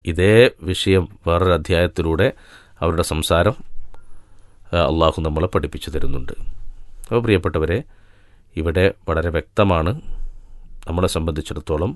ഇതേ വിഷയം വേറൊരു അധ്യായത്തിലൂടെ അവരുടെ സംസാരം ആ, അള്ളാഹു നമ്മളെ പഠിപ്പിച്ചു തരുന്നുണ്ട് അപ്പോൾ പ്രിയപ്പെട്ടവരെ ഇവിടെ വളരെ വ്യക്തമാണ് നമ്മളെ സംബന്ധിച്ചിടത്തോളം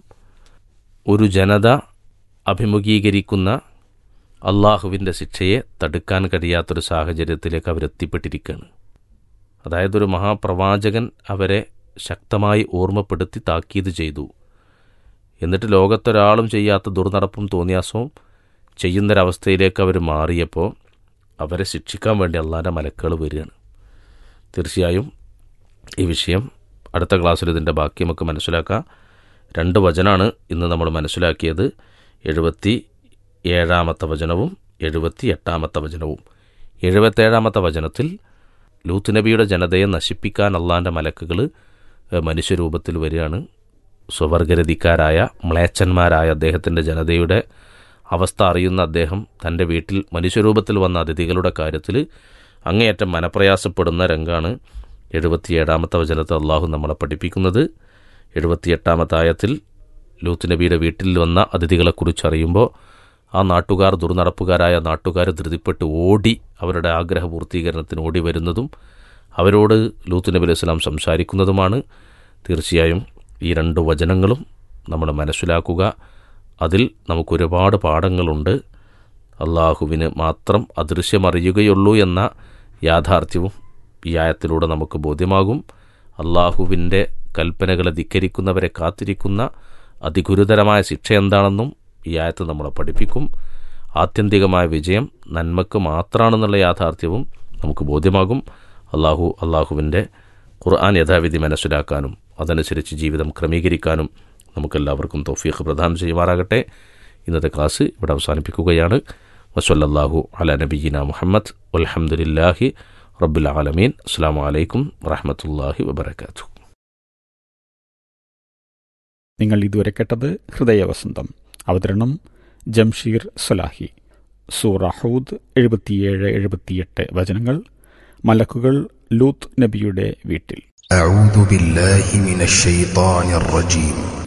ഒരു ജനത അഭിമുഖീകരിക്കുന്ന അള്ളാഹുവിൻ്റെ ശിക്ഷയെ തടുക്കാൻ കഴിയാത്തൊരു സാഹചര്യത്തിലേക്ക് അവരെത്തിപ്പെട്ടിരിക്കുകയാണ് അതായത് ഒരു മഹാപ്രവാചകൻ അവരെ ശക്തമായി ഓർമ്മപ്പെടുത്തി താക്കീത് ചെയ്തു എന്നിട്ട് ലോകത്തൊരാളും ചെയ്യാത്ത ദുർനടപ്പും തോന്നിയാസവും ചെയ്യുന്നൊരവസ്ഥയിലേക്ക് അവർ മാറിയപ്പോൾ അവരെ ശിക്ഷിക്കാൻ വേണ്ടി അള്ളാൻ്റെ മലക്കുകൾ വരികയാണ് തീർച്ചയായും ഈ വിഷയം അടുത്ത ക്ലാസ്സിൽ ഇതിൻ്റെ ബാക്കി നമുക്ക് മനസ്സിലാക്കാം രണ്ട് വചനാണ് ഇന്ന് നമ്മൾ മനസ്സിലാക്കിയത് എഴുപത്തി ഏഴാമത്തെ വചനവും എഴുപത്തി എട്ടാമത്തെ വചനവും എഴുപത്തേഴാമത്തെ വചനത്തിൽ ലൂത്ത് നബിയുടെ ജനതയെ നശിപ്പിക്കാൻ അള്ളാൻ്റെ മലക്കുകൾ മനുഷ്യരൂപത്തിൽ വരികയാണ് സ്വവർഗരതിക്കാരായ മ്ലേച്ഛന്മാരായ അദ്ദേഹത്തിൻ്റെ ജനതയുടെ അവസ്ഥ അറിയുന്ന അദ്ദേഹം തൻ്റെ വീട്ടിൽ മനുഷ്യരൂപത്തിൽ വന്ന അതിഥികളുടെ കാര്യത്തിൽ അങ്ങേയറ്റം മനപ്രയാസപ്പെടുന്ന രംഗാണ് എഴുപത്തിയേഴാമത്തെ വചനത്തെ അള്ളാഹു നമ്മളെ പഠിപ്പിക്കുന്നത് എഴുപത്തിയെട്ടാമത്തെ ആയത്തിൽ ലൂത്ത് നബിയുടെ വീട്ടിൽ വന്ന അതിഥികളെക്കുറിച്ച് അറിയുമ്പോൾ ആ നാട്ടുകാർ ദുർനടപ്പുകാരായ നാട്ടുകാർ ധൃതിപ്പെട്ട് ഓടി അവരുടെ ആഗ്രഹ പൂർത്തീകരണത്തിന് ഓടി വരുന്നതും അവരോട് ലൂത്ത് നബി അലൈഹി സ്വലാം സംസാരിക്കുന്നതുമാണ് തീർച്ചയായും ഈ രണ്ട് വചനങ്ങളും നമ്മൾ മനസ്സിലാക്കുക അതിൽ നമുക്കൊരുപാട് പാഠങ്ങളുണ്ട് അള്ളാഹുവിന് മാത്രം അദൃശ്യമറിയുകയുള്ളൂ എന്ന യാഥാർത്ഥ്യവും ഈ ആയത്തിലൂടെ നമുക്ക് ബോധ്യമാകും അള്ളാഹുവിൻ്റെ കൽപ്പനകളെ ധിക്കരിക്കുന്നവരെ കാത്തിരിക്കുന്ന അതിഗുരുതരമായ ശിക്ഷ എന്താണെന്നും ഈ ആയത്ത് നമ്മളെ പഠിപ്പിക്കും ആത്യന്തികമായ വിജയം നന്മക്ക് മാത്രമാണെന്നുള്ള യാഥാർത്ഥ്യവും നമുക്ക് ബോധ്യമാകും അള്ളാഹു അള്ളാഹുവിൻ്റെ ഖുർആൻ യഥാവിധി മനസ്സിലാക്കാനും അതനുസരിച്ച് ജീവിതം ക്രമീകരിക്കാനും നമുക്കെല്ലാവർക്കും തൗഫീഖ് പ്രദാനം ചെയ്യുമാറാകട്ടെ ഇന്നത്തെ ക്ലാസ് ഇവിടെ അവസാനിപ്പിക്കുകയാണ് വസല്ലല്ലാഹു അല നബീന മുഹമ്മദ് വൽഹംദുലില്ലാഹി റബ്ബുൽ ആലമീൻ അസ്സാം വലൈക്കും വറഹമത്തല്ലാഹി വബർക്കാത്തു നിങ്ങൾ ഇതുവരെ കേട്ടത് ഹൃദയവസന്തം അവതരണം ജംഷീർ സലാഹി സൂറ ഹൂദ് എഴുപത്തിയേഴ് എഴുപത്തിയെട്ട് വചനങ്ങൾ മലക്കുകൾ ലൂത്ത് നബിയുടെ വീട്ടിൽ أعوذ بالله من الشيطان الرجيم